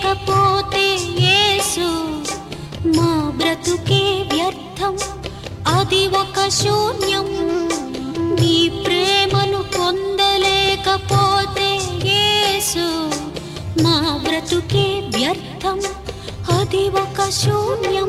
పొందలేకపోతే యేసు మా బ్రతుకే వ్యర్థం అది ఒక శూన్యం నీ ప్రేమను పొందలేకపోతే యేసు మా బ్రతుకే వ్యర్థం అది ఒక శూన్యం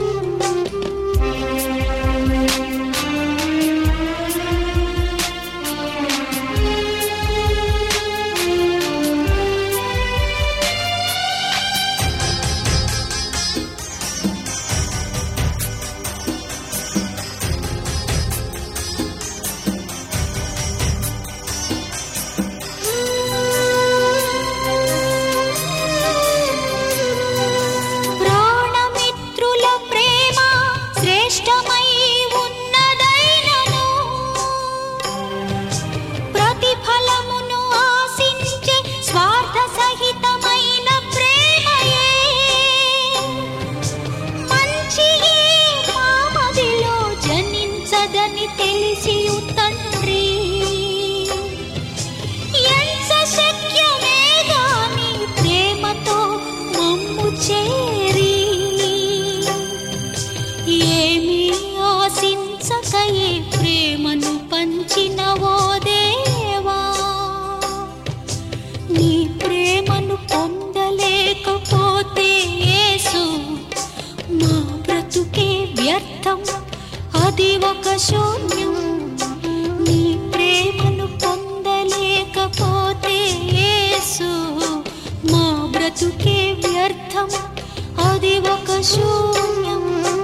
ప్రాణమిత్రుల ప్రేమ శ్రేష్టమై ఉన్నదైనను ప్రతిఫలమును ఆశించే స్వార్థ సహితమైన ప్రేమయే మంచియే మామదిలో జనించదని తెలిసి తండ్రి ఎంత శక్యమే గాని ప్రేమతో మమ్ము చేరి ఏమి ఆశించకయే ప్రేమను పంచినవో దేవా నీ ప్రేమను పొందలేకపోతే యేసు మా బ్రతుకే వ్యర్థం అది ఒక శూన్యం నీ ప్రేమను పొందలేకపోతే యేసు మా బ్రతుకే వ్యర్థం అది ఒక శూన్యం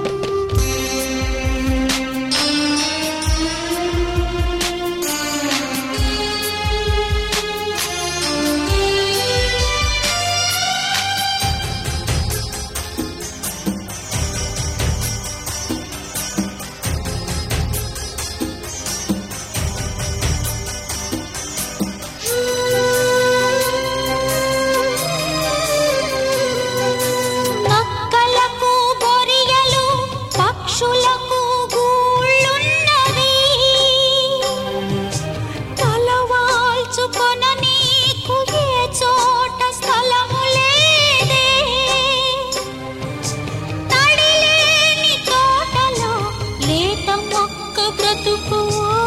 నక్కలకు బొరియలు పక్షులకు గూళ్ళున్నవి తలవాల్చుకొన నీకు ఏ చోట స్థలము లేదే తడిలేని తోటలో లేత మొక్క బ్రతుకు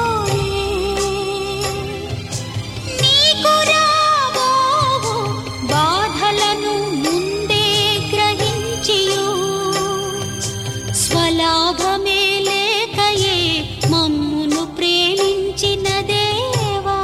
నీకు రాబోవు బాధలను ముందే గ్రహించియు స్వలాభమే లేకయే మమ్మును ప్రేమించిన దేవా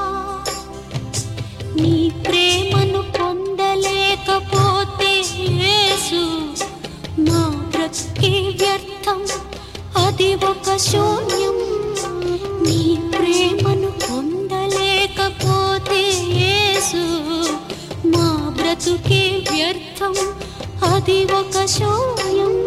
నీ ప్రేమను పొందలేకపోతే యేసు మా బ్రతుకే వ్యర్థం అది ఒక శూన్యం నీ ప్రేమను పొందలేకపోతే యేసు మా బ్రతుకే వ్యర్థం అది ఒక శూన్యం